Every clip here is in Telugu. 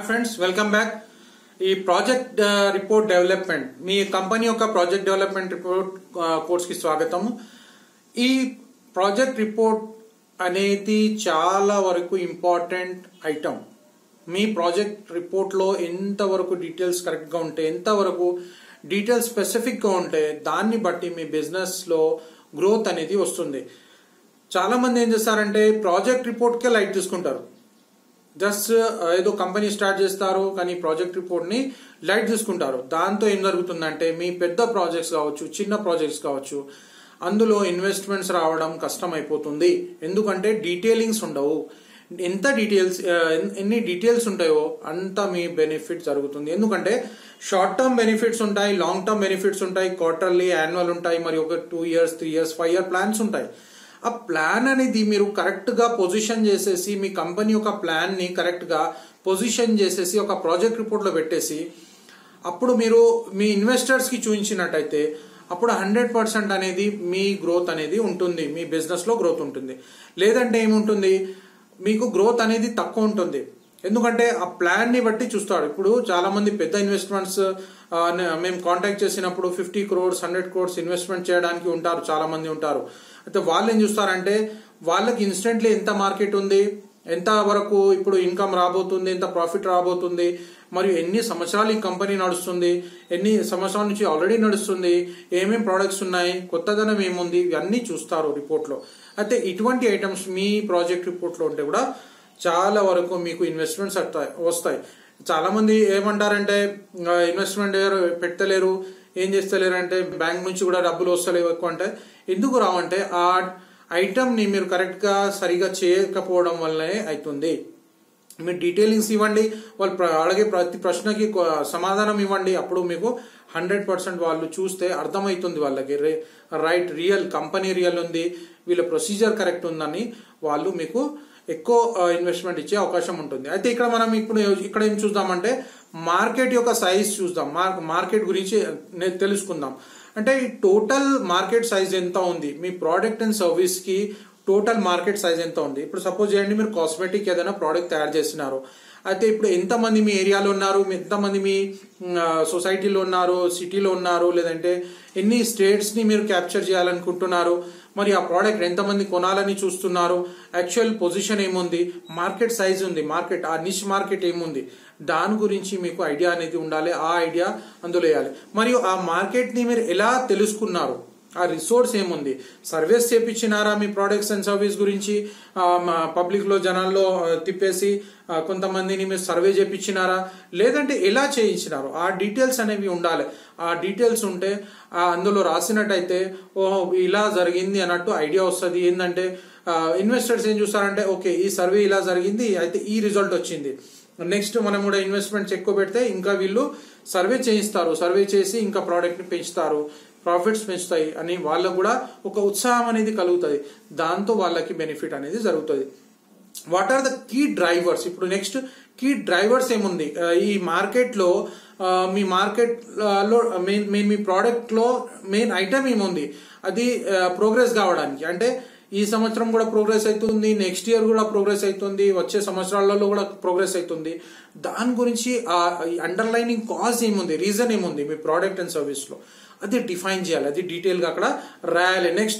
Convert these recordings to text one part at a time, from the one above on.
ఫ్రెండ్స్ వెల్కమ్ బ్యాక్ ఈ ప్రాజెక్ట్ రిపోర్ట్ డెవలప్మెంట్ మీ కంపెనీ యొక్క ప్రాజెక్ట్ డెవలప్మెంట్ రిపోర్ట్ కోర్స్కి స్వాగతం ఈ ప్రాజెక్ట్ రిపోర్ట్ అనేది చాలా వరకు ఇంపార్టెంట్ ఐటమ్ మీ ప్రాజెక్ట్ రిపోర్ట్లో ఎంతవరకు డీటెయిల్స్ కరెక్ట్గా ఉంటే ఎంతవరకు డీటెయిల్స్ స్పెసిఫిక్గా ఉంటే దాన్ని బట్టి మీ బిజినెస్లో గ్రోత్ అనేది వస్తుంది చాలా మంది ఏం చేస్తారంటే ప్రాజెక్ట్ రిపోర్ట్కే లైట్ తీసుకుంటారు జస్ట్ ఏదో కంపెనీ స్టార్ట్ చేస్తారు కానీ ప్రాజెక్ట్ రిపోర్ట్ని లైట్ తీసుకుంటారు దాంతో ఏం జరుగుతుందంటే మీ పెద్ద ప్రాజెక్ట్స్ కావచ్చు చిన్న ప్రాజెక్ట్స్ కావచ్చు అందులో ఇన్వెస్ట్మెంట్స్ రావడం కష్టం అయిపోతుంది ఎందుకంటే డీటెయిలింగ్స్ ఉండవు ఎంత డీటెయిల్స్ ఎన్ని డీటెయిల్స్ ఉంటాయో అంత మీ బెనిఫిట్ జరుగుతుంది ఎందుకంటే షార్ట్ టర్మ్ బెనిఫిట్స్ ఉంటాయి లాంగ్ టర్మ్ బెనిఫిట్స్ ఉంటాయి క్వార్టర్లీ యాన్యువల్ ఉంటాయి మరి ఒక two years three years five year plans ఉంటాయి ఆ ప్లాన్ అనేది మీరు కరెక్ట్గా పొజిషన్ చేసేసి మీ కంపెనీ యొక్క ప్లాన్ని కరెక్ట్గా పొజిషన్ చేసేసి ఒక ప్రాజెక్ట్ రిపోర్ట్లో పెట్టేసి అప్పుడు మీరు మీ ఇన్వెస్టర్స్కి చూపించినట్టయితే అప్పుడు హండ్రెడ్ పర్సెంట్ అనేది మీ గ్రోత్ అనేది ఉంటుంది మీ బిజినెస్లో గ్రోత్ ఉంటుంది లేదంటే ఏముంటుంది మీకు గ్రోత్ అనేది తక్కువ ఉంటుంది ఎందుకంటే ఆ ప్లాన్ని బట్టి చూస్తాడు ఇప్పుడు చాలా మంది పెద్ద ఇన్వెస్ట్మెంట్స్ మేము కాంటాక్ట్ చేసినప్పుడు fifty crores hundred crores investment చేయడానికి ఉంటారు చాలా మంది ఉంటారు అయితే వాళ్ళు ఏం చూస్తారంటే వాళ్ళకి ఇన్స్టెంట్లీ ఎంత మార్కెట్ ఉంది ఎంత వరకు ఇప్పుడు ఇన్కమ్ రాబోతుంది ఎంత ప్రాఫిట్ రాబోతుంది మరియు ఎన్ని సంవత్సరాలు ఈ కంపెనీ నడుస్తుంది ఎన్ని సంవత్సరాల నుంచి ఆల్రెడీ నడుస్తుంది ఏమేం ప్రోడక్ట్స్ ఉన్నాయి కొత్తదనం ఏముంది ఇవన్నీ చూస్తారు రిపోర్ట్లో అయితే ఇటువంటి ఐటమ్స్ మీ ప్రాజెక్ట్ రిపోర్ట్లో ఉంటే కూడా చాలా వరకు మీకు ఇన్వెస్ట్మెంట్స్ వస్తాయి చాలా మంది ఏమంటారంటే ఇన్వెస్ట్మెంట్ పెట్టలేరు ఏం చేస్తలేరు అంటే బ్యాంక్ నుంచి కూడా డబ్బులు వస్తలేవు ఎక్కువ అంటే ఎందుకు రావంటే ఆ ఐటమ్ని మీరు కరెక్ట్గా సరిగా చేయకపోవడం వల్లనే అవుతుంది మీరు డీటెయిలింగ్స్ ఇవ్వండి వాళ్ళు అడిగే ప్రతి ప్రశ్నకి సమాధానం ఇవ్వండి అప్పుడు మీకు హండ్రెడ్ పర్సెంట్ వాళ్ళు చూస్తే అర్థమవుతుంది వాళ్ళకి రైట్ రియల్ కంపెనీ రియల్ ఉంది వీళ్ళ ప్రొసీజర్ కరెక్ట్ ఉందని వాళ్ళు మీకు ఎక్కువ ఇన్వెస్ట్మెంట్ ఇచ్చే అవకాశం ఉంటుంది అయితే ఇక్కడ మనం ఇప్పుడు ఇక్కడ ఏం చూద్దామంటే మార్కెట్ యొక్క సైజ్ చూద్దాం మార్కెట్ గురించి తెలుసుకుందాం అంటే ఈ టోటల్ మార్కెట్ సైజ్ ఎంత ఉంది మీ ప్రోడక్ట్ అండ్ సర్వీస్కి టోటల్ మార్కెట్ సైజ్ ఎంత ఉంది ఇప్పుడు సపోజ్ చేయండి మీరు కాస్మెటిక్ ఏదైనా ప్రోడక్ట్ తయారు చేస్తున్నారు అయితే ఇప్పుడు ఎంతమంది మీ ఏరియాలో ఉన్నారు ఎంతమంది మీ సొసైటీలో ఉన్నారు సిటీలో ఉన్నారు లేదంటే ఎన్ని స్టేట్స్ని మీరు క్యాప్చర్ చేయాలనుకుంటున్నారు మరి ఆ ప్రోడక్ట్ ఎంతమంది కొనాలని చూస్తున్నారు యాక్చువల్ పొజిషన్ ఏముంది మార్కెట్ సైజ్ ఉంది మార్కెట్ ఆ నిష్ మార్కెట్ ఏముంది దాని గురించి మీకు ఐడియా అనేది ఉండాలి ఆ ఐడియా అందులో వేయాలి మరియు ఆ మార్కెట్ని మీరు ఎలా తెలుసుకున్నారు ఆ రిసోర్స్ ఏముంది సర్వీస్ చేపించినారా మీ ప్రోడక్ట్స్ అండ్ సర్వీస్ గురించి పబ్లిక్లో జనాల్లో తిప్పేసి కొంతమందిని మీరు సర్వే చేపించినారా లేదంటే ఎలా చేయించినారు ఆ డీటెయిల్స్ అనేవి ఉండాలి ఆ డీటెయిల్స్ ఉంటే అందులో రాసినట్టయితే ఓహో ఇలా జరిగింది అన్నట్టు ఐడియా వస్తుంది ఏంటంటే ఇన్వెస్టర్స్ ఏం చూస్తారంటే ఓకే ఈ సర్వే ఇలా జరిగింది అయితే ఈ రిజల్ట్ వచ్చింది నెక్స్ట్ మనం కూడా ఇన్వెస్ట్మెంట్స్ ఎక్కువ పెడితే ఇంకా వీళ్ళు సర్వే చేయిస్తారు సర్వే చేసి ఇంకా ప్రోడక్ట్ని పెంచుతారు ప్రాఫిట్స్ పెంచుతాయి అని వాళ్ళకు కూడా ఒక ఉత్సాహం అనేది కలుగుతుంది దాంతో వాళ్ళకి బెనిఫిట్ అనేది జరుగుతుంది what are the key drivers ఇప్పుడు నెక్స్ట్ కీ డ్రైవర్స్ ఏముంది ఈ మార్కెట్లో మీ మార్కెట్లో మెయిన్ మెయిన్ మీ ప్రోడక్ట్లో మెయిన్ ఐటమ్ ఏముంది అది ప్రోగ్రెస్ కావడానికి అంటే ఈ సంవత్సరం కూడా ప్రోగ్రెస్ అవుతుంది నెక్స్ట్ ఇయర్ కూడా ప్రోగ్రెస్ అవుతుంది వచ్చే సంవత్సరాలలో కూడా ప్రోగ్రెస్ అవుతుంది దాని గురించి ఆ అండర్లైనింగ్ కాజ్ ఏముంది రీజన్ ఏముంది మీ ప్రోడక్ట్ అండ్ సర్వీస్లో అది డిఫైన్ చేయాలి అది డీటెయిల్గా అక్కడ రాయాలి నెక్స్ట్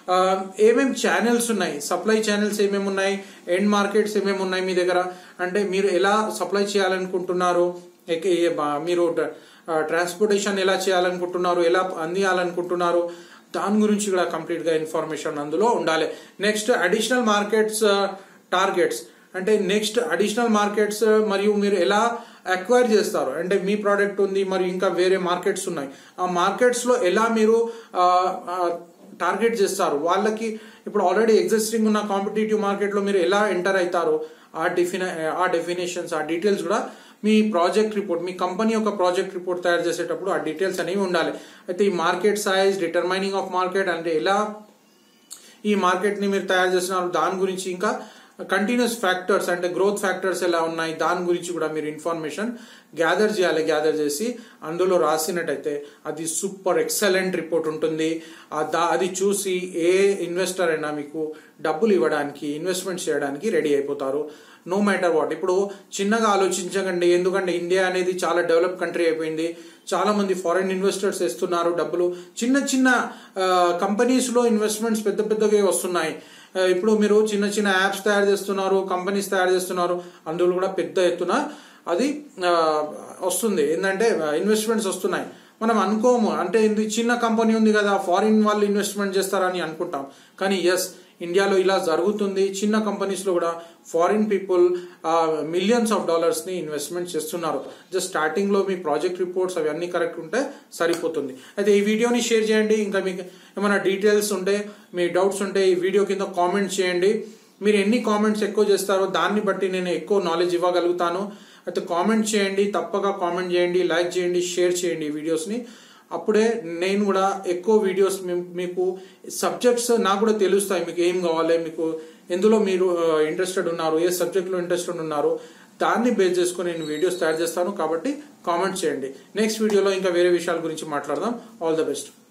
ఏమేమి ఛానల్స్ ఉన్నాయి సప్లై ఛానల్స్ ఏమేమి ఉన్నాయి ఎండ్ మార్కెట్స్ ఏమేమి ఉన్నాయి మీ దగ్గర అంటే మీరు ఎలా సప్లై చేయాలనుకుంటున్నారు మీరు ట్రాన్స్పోర్టేషన్ ఎలా చేయాలనుకుంటున్నారు ఎలా అందియాలనుకుంటున్నారు దాని గురించి కూడా కంప్లీట్గా ఇన్ఫర్మేషన్ అందులో ఉండాలి నెక్స్ట్ అడిషనల్ మార్కెట్స్ టార్గెట్స్ అంటే నెక్స్ట్ అడిషనల్ మార్కెట్స్ మరియు మీరు ఎలా అక్వైర్ చేస్తారు అంటే మీ ప్రోడక్ట్ ఉంది మరియు ఇంకా వేరే మార్కెట్స్ ఉన్నాయి ఆ మార్కెట్స్లో ఎలా మీరు టార్గెట్ చేస్తారు వాళ్ళకి ఇప్పుడు ఆల్రెడీ ఎగ్జిస్టింగ్ ఉన్న కాంపిటేటివ్ మార్కెట్లో మీరు ఎలా ఎంటర్ అవుతారు ఆ డెఫిన ఆ డెఫినేషన్స్ ఆ డీటెయిల్స్ కూడా మీ ప్రాజెక్ట్ రిపోర్ట్ మీ కంపెనీ యొక్క ప్రాజెక్ట్ రిపోర్ట్ తయారు చేసేటప్పుడు ఆ డీటెయిల్స్ అనేవి ఉండాలి అయితే ఈ market size determining of market అంటే ఎలా ఈ మార్కెట్ని మీరు తయారు చేస్తున్నారు దాని గురించి ఇంకా కంటిన్యూస్ ఫ్యాక్టర్స్ అంటే గ్రోత్ ఫ్యాక్టర్స్ ఎలా ఉన్నాయి దాని గురించి కూడా మీరు ఇన్ఫర్మేషన్ గ్యాదర్ చేయాలి గ్యాదర్ చేసి అందులో రాసినట్టయితే అది సూపర్ ఎక్సలెంట్ రిపోర్ట్ ఉంటుంది ఆ దా- అది చూసి ఏ ఇన్వెస్టర్ అయినా మీకు డబ్బులు ఇవ్వడానికి ఇన్వెస్ట్మెంట్ చేయడానికి రెడీ అయిపోతారు నో మ్యాటర్ వాట్ ఇప్పుడు చిన్నగా ఆలోచించకండి ఎందుకంటే ఇండియా అనేది చాలా డెవలప్ కంట్రీ అయిపోయింది చాలా మంది ఫారిన్ ఇన్వెస్టర్స్ వేస్తున్నారు డబ్బులు చిన్న చిన్న కంపెనీస్ లో ఇన్వెస్ట్మెంట్స్ పెద్ద పెద్దగా వస్తున్నాయి ఆ, ఇప్పుడు మీరు చిన్న చిన్న యాప్స్ తయారు చేస్తున్నారు కంపెనీస్ తయారు చేస్తున్నారు అందులో కూడా పెద్ద ఎత్తున అది ఆ, వస్తుంది ఏంటంటే ఇన్వెస్ట్మెంట్స్ వస్తున్నాయి మనం అనుకోము అంటే ఇది చిన్న కంపెనీ ఉంది కదా ఫారిన్ వాళ్ళు ఇన్వెస్ట్మెంట్ చేస్తారని అనుకుంటాం కానీ ఎస్ ఇండియాలో ఇలా జరుగుతుంది చిన్న కంపెనీస్ లో కూడా foreign people millions of dollars ని ఇన్వెస్ట్మెంట్ చేస్తున్నారు జస్ట్ స్టార్టింగ్ లో మీ ప్రాజెక్ట్ రిపోర్ట్స్ అవన్నీ కరెక్ట్ ఉంటే సరిపోతుంది అయితే ఈ వీడియోని షేర్ చేయండి ఇంకా మీకు ఏమైనా డీటెయిల్స్ ఉంటే మీ డౌట్స్ ఉంటే ఈ వీడియో కింద కామెంట్ చేయండి మీరు ఎన్ని కామెంట్స్ ఎక్కువ చేస్తారో దాన్ని బట్టి నేను ఎక్కువ నాలెడ్జ్ ఇవ్వగలుగుతాను అయితే కామెంట్ చేయండి తప్పగా కామెంట్ చేయండి లైక్ చేయండి షేర్ చేయండి ఈ వీడియోస్ని అప్పుడే నేను కూడా ఎక్కువ వీడియోస్ మీ- మీకు సబ్జెక్ట్స్ నాకు కూడా తెలుస్తాయి మీకు ఏం కావాలి మీకు ఎందులో మీరు ఇంట్రెస్టెడ్ ఉన్నారు ఏ సబ్జెక్ట్లో ఇంట్రెస్టెడ్ ఉన్నారు దాన్ని బేస్ చేసుకొని నేను వీడియోస్ తయారు చేస్తాను కాబట్టి కామెంట్ చేయండి నెక్స్ట్ వీడియోలో ఇంకా వేరే విషయాల గురించి మాట్లాడదాం ఆల్ ద బెస్ట్